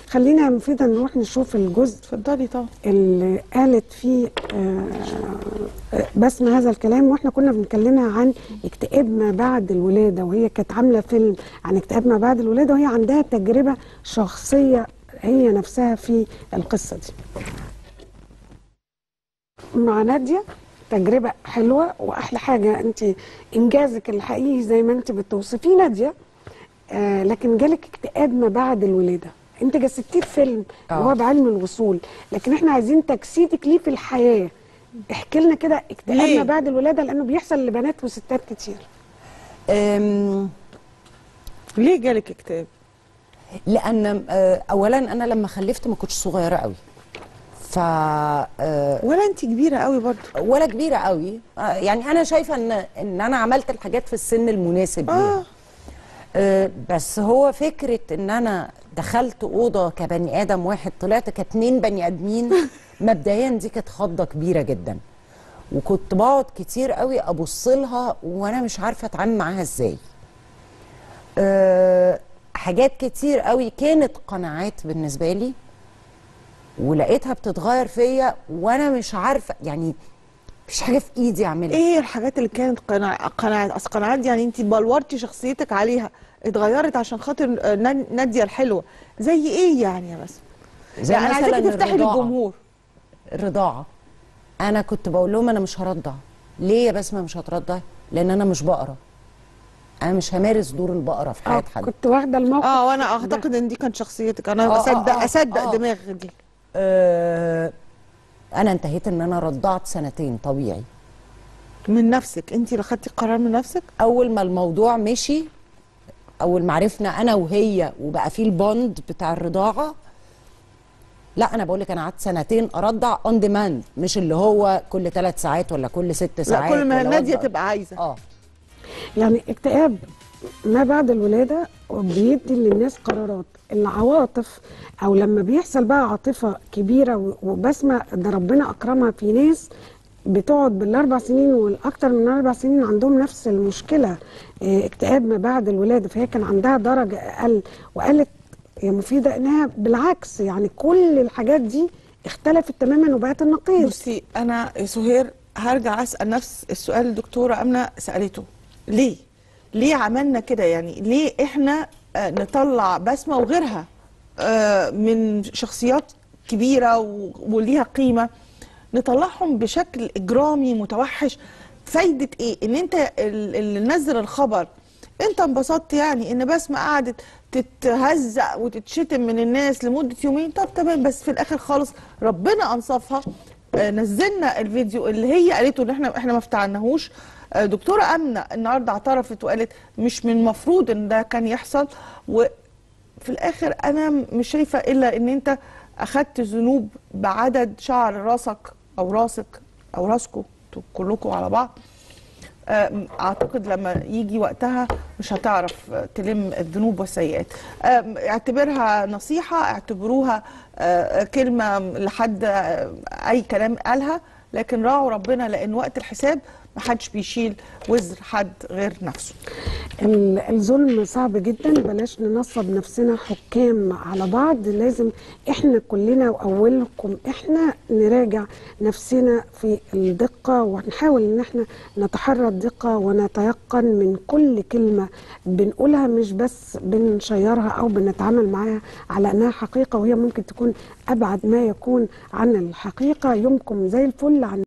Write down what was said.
خلينا يا مفيده نروح نشوف الجزء اتفضلي طبعا اللي قالت فيه آه، آه، بسمة هذا الكلام واحنا كنا بنكلمها عن اكتئاب ما بعد الولادة وهي كانت عاملة فيلم عن اكتئاب ما بعد الولادة وهي عندها تجربة شخصية هي نفسها في القصة دي مع نادية تجربة حلوة وأحلى حاجة أنت إنجازك الحقيقي زي ما أنت بتوصفيه نادية آه لكن جالك اكتئاب ما بعد الولادة أنت جسدتيه في فيلم اللي هو آه. بعلم الوصول لكن احنا عايزين تجسيدك ليه في الحياة احكي لنا كده اكتئاب ليه؟ ما بعد الولادة لأنه بيحصل لبنات وستات كتير أم، ليه جالك اكتئاب لان آه، اولا انا لما خلفت ما كنتش صغيره قوي ف آه، ولا انت كبيره قوي برضو ولا كبيره قوي آه، يعني انا شايفه ان ان انا عملت الحاجات في السن المناسب ليها اه آه، بس هو فكره ان انا دخلت اوضه كبني ادم واحد طلعت كاتنين بني ادمين مبدئيا دي كانت خضه كبيره جدا وكنت بقعد كتير قوي ابص لها وانا مش عارفه اتعامل معاها ازاي أه حاجات كتير قوي كانت قناعات بالنسبه لي ولقيتها بتتغير فيا وانا مش عارفه يعني مفيش حاجه في ايدي اعملها ايه الحاجات اللي كانت قناع قناعات اصل قناعات دي يعني انت بلورتي شخصيتك عليها اتغيرت عشان خاطر آه، نا- ناديه الحلوه زي ايه يعني يا بس زي يعني انا عايزاكي مثلاً تفتحي الرضاعة. للجمهور الرضاعه انا كنت بقول لهم انا مش هرضع ليه يا بسمه مش هترضع لان انا مش بقره انا مش همارس دور البقره في آه حياه حد كنت واخدة الموقف اه وانا ده. اعتقد ان دي كانت شخصيتك انا آه، آه، اصدق آه، اصدق آه. دماغك دي أه انا انتهيت ان انا رضعت سنتين طبيعي من نفسك انت اللي خدتي القرار من نفسك اول ما الموضوع مشي اول ما عرفنا انا وهي وبقى في البوند بتاع الرضاعه لا انا بقول لك انا قعدت سنتين ارضع اون ديماند مش اللي هو كل ثلاث ساعات ولا كل ست لا ساعات كل ما ولا ناديه وضع- تبقى عايزه اه يعني اكتئاب ما بعد الولادة بيدي للناس قرارات العواطف او لما بيحصل بقى عاطفة كبيرة و- وبسمة ده ربنا اكرمها في ناس بتقعد بالاربع سنين والاكتر من اربع سنين عندهم نفس المشكلة اه، اكتئاب ما بعد الولادة فهي كان عندها درجة اقل وقالت يا مفيدة انها بالعكس يعني كل الحاجات دي اختلفت تماما وبقت النقيض بصي انا يا سهير هرجع اسال نفس السؤال الدكتوره امنه سالته ليه ليه عملنا كده يعني ليه احنا آه، نطلع بسمه وغيرها آه، من شخصيات كبيره و- وليها قيمه نطلعهم بشكل اجرامي متوحش فايده ايه ان انت ال- اللي نزل الخبر انت انبسطت يعني ان بسمه قعدت تتهزق وتتشتم من الناس لمده يومين طب تمام بس في الاخر خالص ربنا انصفها آه، نزلنا الفيديو اللي هي قالته ان احنا احنا ما افتعناهوش آه، دكتوره امنه النهارده اعترفت وقالت مش من المفروض ان ده كان يحصل وفي الاخر انا مش شايفه الا ان انت اخدت ذنوب بعدد شعر راسك او راسك او راسكم انتوا كلكم على بعض آم، اعتقد لما يجي وقتها مش هتعرف آه، تلم الذنوب والسيئات آم، اعتبرها نصيحة اعتبروها آه، كلمة لحد آه، اي كلام قالها لكن راعوا ربنا لان وقت الحساب محدش بيشيل وزر حد غير نفسه ال- الظلم صعب جدا بلاش ننصب نفسنا حكام على بعض لازم احنا كلنا واولكم احنا نراجع نفسنا في الدقة ونحاول ان احنا نتحرى الدقة ونتيقن من كل كلمة بنقولها مش بس بنشيرها او بنتعامل معاها على انها حقيقة وهي ممكن تكون ابعد ما يكون عن الحقيقة يومكم زي الفل عن